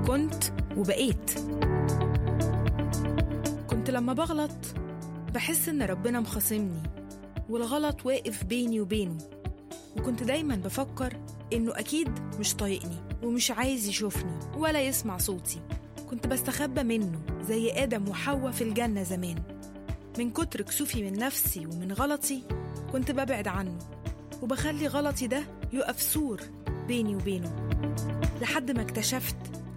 كنت وبقيت كنت لما بغلط بحس إن ربنا مخاصمني والغلط واقف بيني وبينه وكنت دايما بفكر إنه أكيد مش طايقني ومش عايز يشوفني ولا يسمع صوتي كنت بستخبى منه زي آدم وحواء في الجنة زمان من كتر كسوفي من نفسي ومن غلطي كنت ببعد عنه وبخلي غلطي ده يقف سور بيني وبينه لحد ما اكتشفت